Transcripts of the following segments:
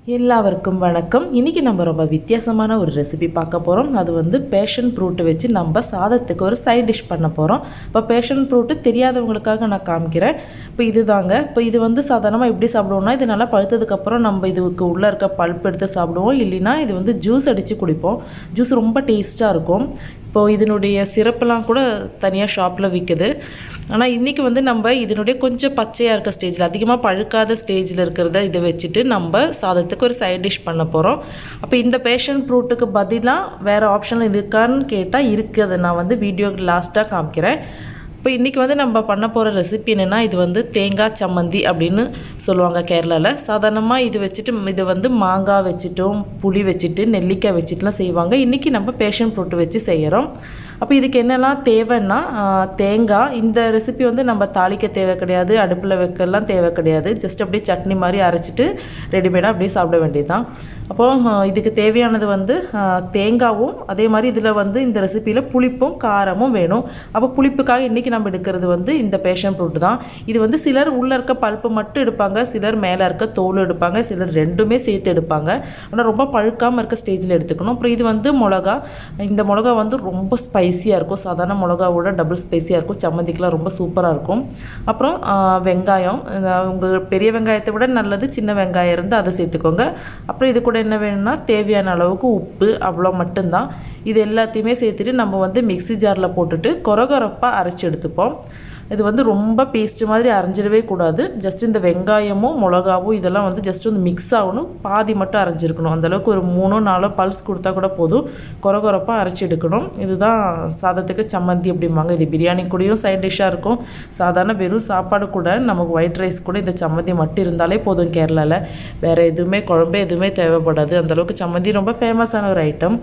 எல்லாருக்கும் வணக்கம் இன்றைக்கி நம்ம ரொம்ப வித்தியாசமான ஒரு ரெசிபி பார்க்க போகிறோம் அது வந்து பேஷன் ஃப்ரூட்டை வச்சு நம்ம சாதத்துக்கு ஒரு சைட் டிஷ் பண்ண போகிறோம் இப்போ பேஷன் ஃப்ரூட்டு தெரியாதவங்களுக்காக நான் காமிக்கிறேன் இப்போ இதுதாங்க இப்போ இது வந்து சாதாரணமாக எப்படி சாப்பிடுவோம்னா இது நல்லா பழுத்ததுக்கப்புறம் நம்ம இதுக்கு உள்ளே இருக்க பல்ப் எடுத்து சாப்பிடுவோம் இல்லைன்னா இது வந்து ஜூஸ் அடித்து குடிப்போம் ஜூஸ் ரொம்ப டேஸ்ட்டாக இருக்கும் இப்போது இதனுடைய சிறப்பெல்லாம் கூட தனியாக ஷாப்பில் விற்குது ஆனால் இன்றைக்கி வந்து நம்ம இதனுடைய கொஞ்சம் பச்சையாக இருக்க ஸ்டேஜில் அதிகமாக பழுக்காத ஸ்டேஜில் இருக்கிறத இதை வச்சுட்டு நம்ம சாதத்துக்கு ஒரு சைட் டிஷ் பண்ண போகிறோம் அப்போ இந்த பேஷன் ஃப்ரூட்டுக்கு பதிலாக வேறு ஆப்ஷன் இருக்கான்னு கேட்டால் இருக்குது அதை நான் வந்து வீடியோ லாஸ்ட்டாக காமிக்கிறேன் இப்போ இன்றைக்கி வந்து நம்ம பண்ண போகிற ரெசிபி என்னென்னா இது வந்து தேங்காய் சம்மந்தி அப்படின்னு சொல்லுவாங்க கேரளாவில் சாதாரணமாக இது வச்சுட்டு இது வந்து மாங்காய் வச்சுட்டும் புளி வச்சுட்டு நெல்லிக்காய் வச்சுட்டுலாம் செய்வாங்க இன்றைக்கி நம்ம பேஷன் ஃப்ரூட்டு வச்சு செய்கிறோம் அப்போ இதுக்கு என்னெல்லாம் தேவைன்னா தேங்காய் இந்த ரெசிபி வந்து நம்ம தாளிக்க தேவை கிடையாது அடுப்பில் வைக்கலாம் தேவை கிடையாது ஜஸ்ட் அப்படியே சட்னி மாதிரி அரைச்சிட்டு ரெடிமேடாக அப்படியே சாப்பிட வேண்டியது தான் அப்போது இதுக்கு தேவையானது வந்து தேங்காவும் அதே மாதிரி இதில் வந்து இந்த ரெசிப்பியில் புளிப்பும் காரமும் வேணும் அப்போ புளிப்புக்காக இன்றைக்கி நம்ம எடுக்கிறது வந்து இந்த பேஷன் ஃப்ரூட் தான் இது வந்து சிலர் உள்ளே இருக்க பல்ப்பு மட்டும் எடுப்பாங்க சிலர் மேலே இருக்க தோல் எடுப்பாங்க சிலர் ரெண்டுமே சேர்த்து எடுப்பாங்க ஆனால் ரொம்ப பழுக்காமல் இருக்க ஸ்டேஜில் எடுத்துக்கணும் அப்புறம் இது வந்து மிளகா இந்த மிளகா வந்து ரொம்ப ஸ்பைஸியாக இருக்கும் சாதாரண மிளகாவோட டபுள் ஸ்பைஸியாக இருக்கும் சம்மந்திக்கெலாம் ரொம்ப சூப்பராக இருக்கும் அப்புறம் வெங்காயம் உங்கள் பெரிய வெங்காயத்தை விட நல்லது சின்ன வெங்காயம் இருந்து அதை சேர்த்துக்கோங்க அப்புறம் இது கூட என்ன வேணும்னா தேவையான அளவுக்கு உப்பு அவ்வளோ மட்டும்தான் இது எல்லாத்தையுமே சேர்த்துட்டு நம்ம வந்து மிக்சி ஜாரில் போட்டுட்டு கொரகொரப்பாக அரைச்சி எடுத்துப்போம் இது வந்து ரொம்ப பேஸ்ட் மாதிரி அரைஞ்சிடவே கூடாது ஜஸ்ட் இந்த வெங்காயமும் மிளகாவும் இதெல்லாம் வந்து ஜஸ்ட் வந்து மிக்ஸ் ஆகணும் பாதி மட்டும் அரைஞ்சிருக்கணும் அந்தளவுக்கு ஒரு மூணோ நாலோ பல்ஸ் கொடுத்தா கூட போதும் கொரகொரப்பாக அரைச்சி எடுக்கணும் இதுதான் சாதத்துக்கு சம்மந்தி அப்படிம்பாங்க இது பிரியாணி கூடயும் சைட் டிஷ்ஷாக இருக்கும் சாதாரண வெறும் சாப்பாடு கூட நமக்கு ஒயிட் ரைஸ் கூட இந்த சம்மந்தி மட்டும் இருந்தாலே போதும் கேரளாவில் வேறு எதுவுமே குழம்பு எதுவுமே தேவைப்படாது அந்தளவுக்கு சம்மந்தி ரொம்ப ஃபேமஸான ஒரு ஐட்டம்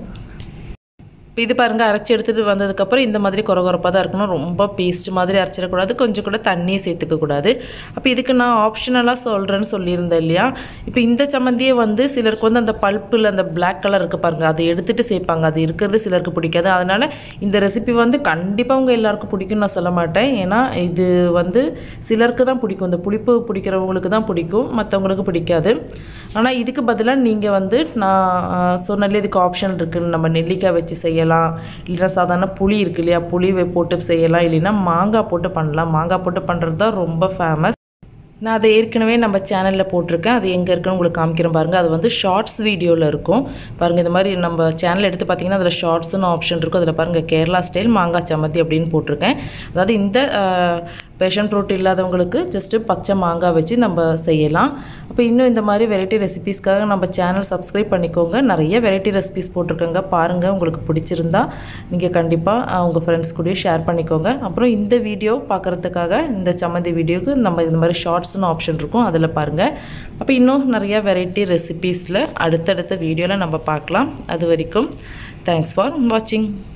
இப்போ இது பாருங்கள் அரைச்சி எடுத்துகிட்டு வந்ததுக்கப்புறம் இந்த மாதிரி குறகுறப்பாக தான் இருக்கணும் ரொம்ப பேஸ்ட் மாதிரி அரைச்சிடக்கூடாது கொஞ்சம் கூட தண்ணியை சேர்த்துக்கக்கூடாது அப்போ இதுக்கு நான் ஆப்ஷனலாக சொல்கிறேன்னு சொல்லியிருந்தேன் இல்லையா இப்போ இந்த சம்மந்தியே வந்து சிலருக்கு வந்து அந்த பல்ப்பில் அந்த பிளாக் கலர் இருக்குது பாருங்கள் அதை எடுத்துகிட்டு சேர்ப்பாங்க அது இருக்கிறது சிலருக்கு பிடிக்காது அதனால் இந்த ரெசிபி வந்து கண்டிப்பாக உங்கள் எல்லாருக்கும் பிடிக்கும்னு நான் சொல்ல மாட்டேன் ஏன்னா இது வந்து சிலருக்கு தான் பிடிக்கும் இந்த புளிப்பு பிடிக்கிறவங்களுக்கு தான் பிடிக்கும் மற்றவங்களுக்கு பிடிக்காது ஆனால் இதுக்கு பதிலாக நீங்கள் வந்து நான் சொன்னாலே இதுக்கு ஆப்ஷன் இருக்குன்னு நம்ம நெல்லிக்காய் வச்சு செய்ய செய்யலாம் இல்லைன்னா சாதாரண புளி இருக்கு இல்லையா புளி போட்டு செய்யலாம் இல்லைன்னா மாங்காய் போட்டு பண்ணலாம் மாங்காய் போட்டு பண்ணுறது தான் ரொம்ப ஃபேமஸ் நான் அதை ஏற்கனவே நம்ம சேனலில் போட்டிருக்கேன் அது எங்கே இருக்குன்னு உங்களுக்கு காமிக்கிறேன் பாருங்கள் அது வந்து ஷார்ட்ஸ் வீடியோவில் இருக்கும் பாருங்கள் இந்த மாதிரி நம்ம சேனல் எடுத்து பார்த்தீங்கன்னா அதில் ஷார்ட்ஸ்னு ஆப்ஷன் இருக்கும் அதில் பாருங்கள் கேரளா ஸ்டைல் மாங்காய் சம்மந்தி அப்படின்னு போட்டிருக்கேன் அதாவது இந்த பேஷன் ஃப்ரூட் இல்லாதவங்களுக்கு ஜஸ்ட்டு பச்சை மாங்காய் வச்சு நம்ம செய்யலாம் அப்போ இன்னும் இந்த மாதிரி வெரைட்டி ரெசிபீஸ்க்காக நம்ம சேனல் சப்ஸ்கிரைப் பண்ணிக்கோங்க நிறைய வெரைட்டி ரெசிபிஸ் போட்டிருக்கோங்க பாருங்கள் உங்களுக்கு பிடிச்சிருந்தா நீங்கள் கண்டிப்பாக உங்கள் ஃப்ரெண்ட்ஸ் கூடயும் ஷேர் பண்ணிக்கோங்க அப்புறம் இந்த வீடியோ பார்க்குறதுக்காக இந்த சம்மந்தி வீடியோவுக்கு நம்ம இந்த மாதிரி ஷார்ட்ஸ்னு ஆப்ஷன் இருக்கும் அதில் பாருங்கள் அப்போ இன்னும் நிறையா வெரைட்டி ரெசிபீஸில் அடுத்தடுத்த வீடியோவில் நம்ம பார்க்கலாம் அது வரைக்கும் தேங்க்ஸ் ஃபார் வாட்சிங்